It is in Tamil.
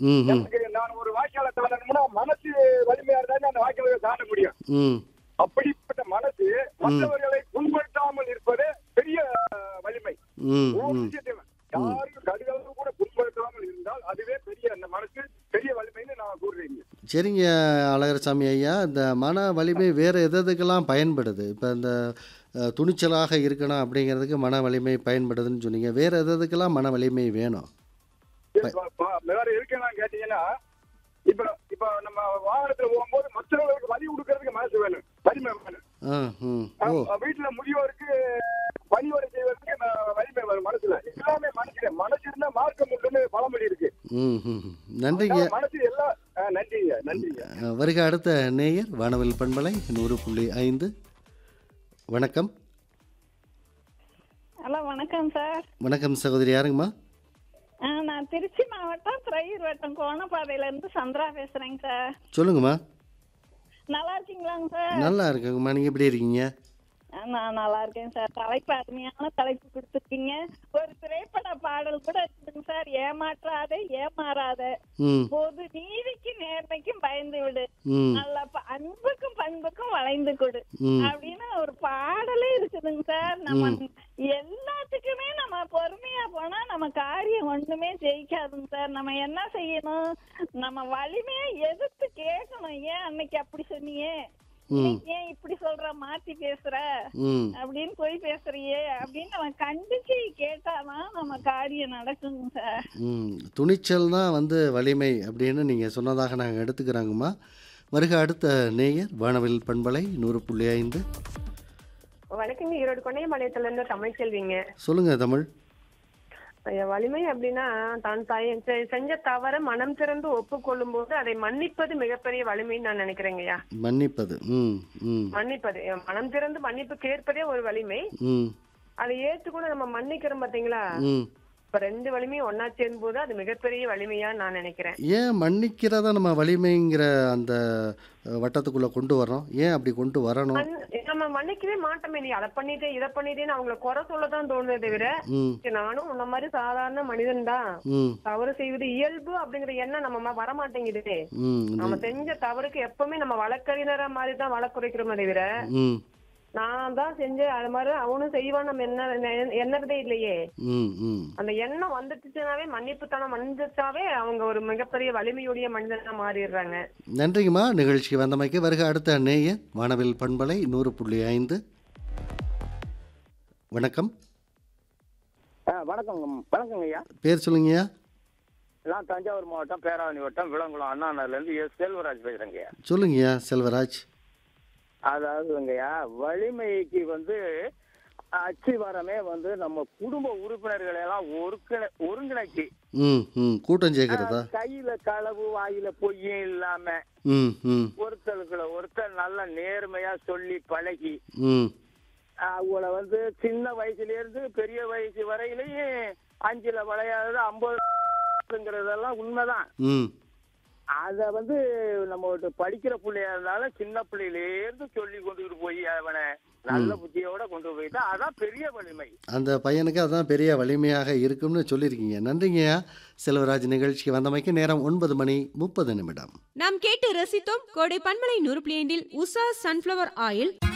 ம் ம் எனக்கு நான் ஒரு வாய்க்கால தாண்டணும்னா மனசு வலிமையா இருந்தா அந்த வாய்க்கால தாண்ட முடியும் ம் அப்படிப்பட்ட மனசு மற்றவர்களை புண்படுத்தாமல் இருப்பது பெரிய அஹ், வலிமை ம் ஒவ்வொரு ம் விஷயத்தையும் யாரும் கடுகளவு கூட புண்படுத்தாமல் இருந்தால் அதுவே பெரிய அந்த மனசு பெரிய வலிமைன்னு நான் கூறுறேன் சரிங்க அழகரசாமி ஐயா இந்த மன வலிமை வேறு எது எதுக்கெல்லாம் பயன்படுது இப்போ இந்த அஹ், துணிச்சலாக இருக்கணும் அப்படிங்கிறதுக்கு மன வலிமை பயன்படுதுன்னு சொன்னீங்க வேறு எது எதுக்கெல்லாம் மன வலிமை வேணும் இப்ப- இப்ப வேற இருக்கேன்னு கேட்டீங்கன்னா இப்ப இப்ப நம்ம வாகனத்துல போகும்போது மற்றவர்களுக்கு வழி கொடுக்கறதுக்கு மனசு வேணும் வலிமை வேணும் ஆ ம் ஓ அஹ் வீட்டுல முதியோருக்கு பணியோரை செய்வதற்கு ம- வலிமை வரும் மனசுல எல்லாமே மனசுல மனசு இருந்தா மார்க்கம் உண்டுன்னு பழமொழி இருக்கு ம் ம் நன்றிங்க அதான் மனசு எல்லாம் அஹ் நன்றிங்க நன்றிங்க அஹ், வருக அடுத்த நேயர் வானவில் பண்பலை நூறு புள்ளி ஐந்து வணக்கம் ஹலோ வணக்கம் சார் வணக்கம் சகோதரி யாருங்கம்மா ஆ, நான் திருச்சி மாவட்டம் திரையூர் வட்டம் கோணப்பாதையில இருந்து சந்திரா பேசுறேங்க சார் சொல்லுங்கம்மா நல்லா இருக்கீங்களாங்க சார் நல்லா இருக்குங்கம்மா நீங்கள் எப்படி இருக்கீங்க ஆ, நான் நல்லா இருக்கேன் சார் தலைப்பு அருமையான தலைப்பு கொடுத்துருக்கீங்க ஒரு திரைப்பட பாடல் கூட இருக்குதுங்க சார் ஏமாற்றாதே ஏமாறாத ம் பொது நீதிக்கும் நேர்மைக்கும் பயந்து விடு ம் நல்ல ப- அன்புக்கும் பண்புக்கும் வளைந்து கொடு ம் அப்படின்னு ஒரு பாடலே இருக்குதுங்க சார் நம்ம எல்லாத்துக்குமே நம்ம பொறுமையா போனா நம்ம காரியம் ஒண்ணுமே ஜெயிக்காதுங்க சார் நம்ம என்ன செய்யணும் நம்ம வலிமையா எதிர்த்து கேட்கணும் ஏன் அன்னைக்கு அப்படி சொன்னியே இன்னைக்கு ஏன் இப்படி சொல்ற மாத்தி பேசுற ம் அப்படின்னு போய் பேசுறியே அப்படின்னு நம்ம கண்டிச்சு கேட்டாதான் நம்ம காரியம் நடக்குங்க சார் ம் துணிச்சல் தான் வந்து வலிமை அப்படின்னு நீங்கள் சொன்னதாக நாங்கள் எடுத்துக்கிறாங்கம்மா வருக அடுத்த நேயர் வானவில் பண்பலை நூறு புள்ளி ஐந்து வணக்கங்க ஈரோடு கொண்டையம்பாளையத்துல இருந்து தமிழ் செல்விங்க சொல்லுங்கள் தமிழ் ஐயா, வலிமை அப்படின்னா தான் தாய் செ- செஞ்ச தவற மனம் திறந்து ஒப்புக்கொள்ளும் போது அதை மன்னிப்பது மிகப்பெரிய வலிமைன்னு நான் நினைக்கிறேங்கய்யா மன்னிப்பது ம் ம் மன்னிப்பது என் மனம் திறந்து மன்னிப்பு கேட்பதே ஒரு வலிமை ம் அதை ஏத்து கூட நம்ம மன்னிக்கிறோம் பாத்தீங்களா ம் இப்ப ரெண்டு வலிமையும் ஒன்னா சேரும் போது அது மிகப்பெரிய வலிமையா நான் நினைக்கிறேன் ஏன் மன்னிக்கிறத நம்ம வலிமைங்கிற அந்த அஹ், வட்டத்துக்குள்ளே கொண்டு வர்றோம் ஏன் அப்படி கொண்டு வரணும் மன்- நம்ம மன்னிக்கவே மாட்டோமே நீ அதை பண்ணிட்டே இதை பண்ணிட்டேன்னு அவங்கள குறை சொல்லதான் தோணுதே தவிர ம் சரி, நானும் உன்ன மாதிரி சாதாரண மனிதன் தான் ம் தவறு செய்வது இயல்பு அப்படிங்கிற எண்ணம் நம்ம ம- வரமாட்டேங்குது ம் இந்த- நம்ம செஞ்ச தவறுக்கு எப்பவுமே நம்ம வழக்கறிஞரா மாதிரி தான் வழக்குரைக்கிறோமே தவிர ம் நான் தான் செஞ்சேன் அது மாதிரி அவனும் செய்வான் நம்ம என்ன என்ன- எண்ணறதே இல்லையே ம் ம் அந்த எண்ணம் வந்துட்டுச்சுனாவே மன்னிப்புத்தனம் வந்துச்சாவே அவங்க ஒரு மிகப்பெரிய வலிமையுடைய மனிதனா மாறிடுறாங்க நன்றிங்கம்மா நிகழ்ச்சிக்கு வந்தமைக்கு வருக அடுத்த நேயர் வானவில் பண்பலை நூறு புள்ளி ஐந்து வணக்கம் வணக்கம் வணக்கங்க ஐயா பேர் சொல்லுங்கய்யா நான் தஞ்சாவூர் மாவட்டம் பேராவணி வட்டம் விளங்குளம் அண்ணா நகர்ல இருந்து எஸ் செல்வராஜ் பேசுறேங்க ஐயா சொல்லுங்கய்யா செல்வராஜ் அதாவதுங்கய்யா வலிமைக்கு வந்து அச்சிவாரமே வந்து நம்ம குடும்ப உறுப்பினர்களை எல்லாம் ஒருங்கிணை ஒருங்கிணைச்சு ம் ம் கூட்டம் சேர்க்கிறதா கையில களவு வாயில பொய்யும் இல்லாம ம் ம் ஒருத்தருக்குள்ள ஒருத்தர் நல்ல நேர்மையா சொல்லி பழகி ம் அவங்கள வந்து சின்ன வயசுல இருந்து பெரிய வயசு வரையிலையும் அஞ்சுல விளையாடுறது ஐம்பதுங்கிறதெல்லாம் உண்மைதான் ம் அத வந்து நம்ம ஒரு படிக்கிற பிள்ளையா இருந்தாலும் சின்ன பிள்ளையில இருந்து சொல்லி கொண்டுகிட்டு போய் அவனை நல்ல புத்தியோட கொண்டு போயிட்டா அதான் பெரிய வலிமை அந்த பையனுக்கு அதான் பெரிய வலிமையாக இருக்கும்னு சொல்லியிருக்கீங்க நன்றிங்கய்யா செல்வராஜ் நிகழ்ச்சிக்கு வந்தமைக்கு நேரம் ஒன்பது மணி முப்பது நிமிடம் நாம் கேட்டு ரசித்தோம் கோடை பண்பலை நூறு புள்ளி ஐந்தில் உஷா சன்ஃப்ளவர் ஆயில்